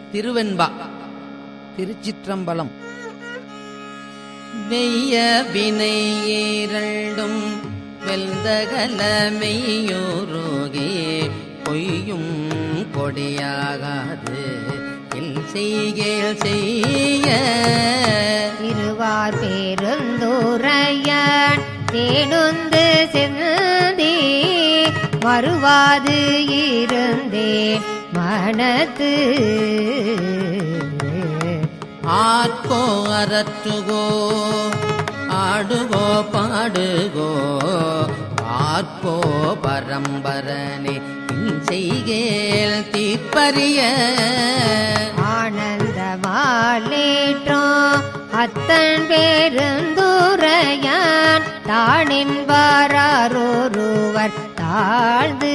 திருவெண்பா திருச்சிற்றம்பலம் வெய்ய வினை இரண்டும் வெல்தகல மெய்யோரோகே பொய்யும் கொடியாகாது எல் செய்கேல் செய்ய திருவார் பேருந்துரையான் தேனுந்து செந்தி மறுவாது இருந்தேன் மனத்து ஆட்கோ அரற்றுகோ ஆடுகோ பாடுகோ ஆட்கோ பரம்பரனே இன் செய்கேல் தீப்பறிய ஆனந்தமாலேற்றோம் அத்தன் பேருந்துரையான் தானின்பாரொருவர் தாழ்ந்து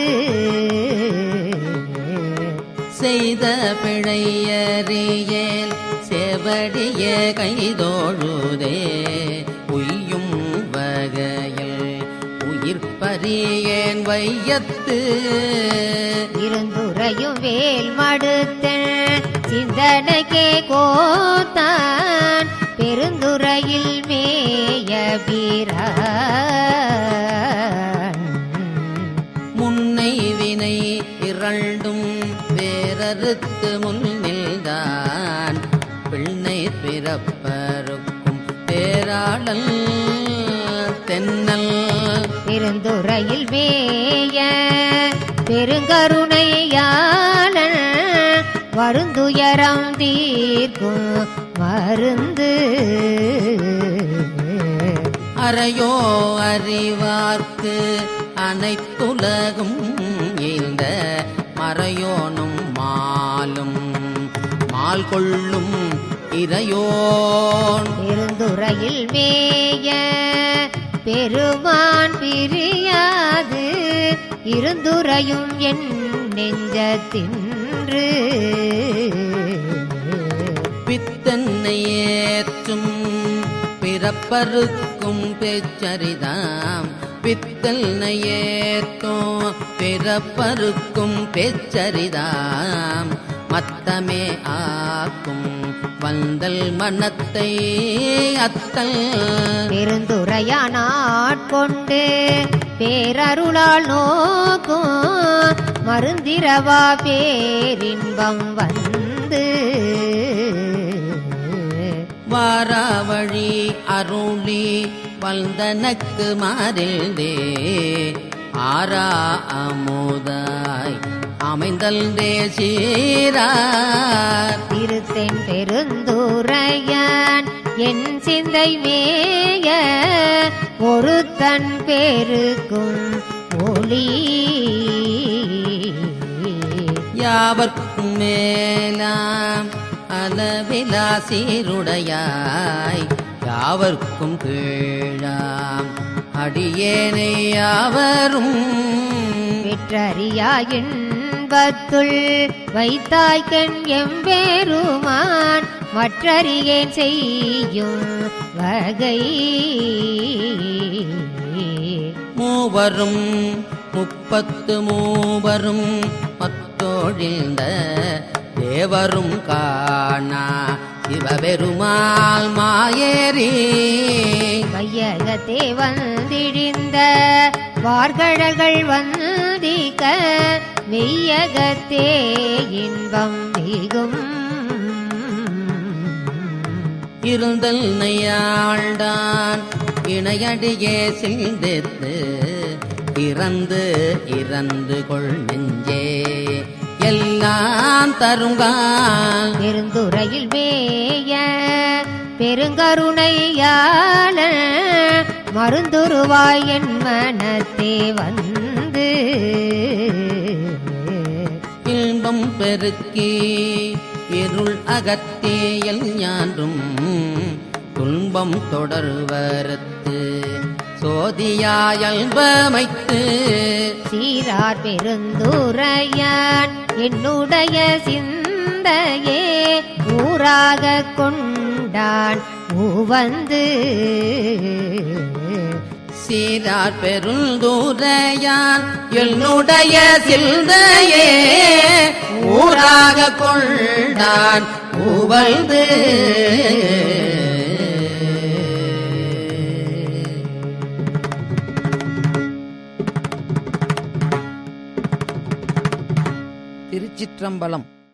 செய்த பிழையறியேல் செவடிய கைதோழுதே உய்யும் வகையில் உயிர்ப்பறியேன் வையத்து இருந்துரையும் வேல் மடுத்தன் சிந்தனைக்கே கோத்தான் பெருந்துறையில் மேய வீரன் முன்னை வினை இரண்டும் வேறறுத்து முன்னில்தான் பிள்ளை பிறப்பருக்கும் பேராளல் தென்னல் பெருந்துறையில் மேய பெருங்கருணையாளன் வருந்துயரம் தீர்க்கும் மருந்து அறையோ அறிவார்க்கு அனைத்துலகும் இந்த மறையோனும் மாலும் மால் கொள்ளும் இறையோன் பெருந்துறையில் மேய பெருமான் பிரியாது இருந்துரையும் என் நெஞ்சத்தின்று பித்தன்னை ஏற்றும் பிறப்பருக்கும் பேச்சரிதாம் பித்தல்னை ஏற்றும் பிறப்பருக்கும் பேச்சரிதாம் மத்தமே ஆக்கும் வந்தல் மனத்தை அத்தல் பெருந்துரையான் ஆட்கொண்டு பேரருளால் நோக்கும் மருந்திரவா பேரின்பம் வந்து வாராவழி அருளி வந்தனக்கு மாறில்தே ஆரா அமுதாய் அமைந்தல்தே சீரார் திருத்தென் பெருந்துரையான் என் சிந்தை மேய ஒரு தன் பெருக்கும் ஒளி யாவர்க்கும் மேலாம் அளவிலா சீருடையாய் யாவர்க்கும் கீழாம் அடியேனை யாவரும் பெற்றறியா இன்பத்துள் வைத்தாய்க்கண் எம்பேருமான் மற்றறியேன் செய்யும் வகை மூவரும் முப்பத்து மூவரும் மத்தோழிந்த தேவரும் காணா சிவபெருமாள் மாயேரி வையகத்தே வந்திழிந்த வார்கழல்கள் வந்திக்க மெய்யகத்தே இன்பம் மிகும் இருந்தல் நையாழ்டான் இணையடியே சிந்தித்து இறந்து இறந்து கொள் நெஞ்சே எல்லாம் தருங்கான் பெருந்துறையில் மேய பெருங்கருணையாள மருந்துருவாய் என் மனத்தே வந்து இன்பம் பெருக்கி இருள் அகத்தேயல் ஞான்றும் துன்பம் தொடர்வரத்து சோதியாயல்பமைத்து சீரார் பெருந்துரையான் என்னுடைய சிந்தையே ஊராக கொண்டான் உவந்து சீரார் பெருந்தூரையான் என்னுடைய சிந்தையே ஊராக கொண்டான் உவழ்ந்து திருச்சிற்றம்பலம்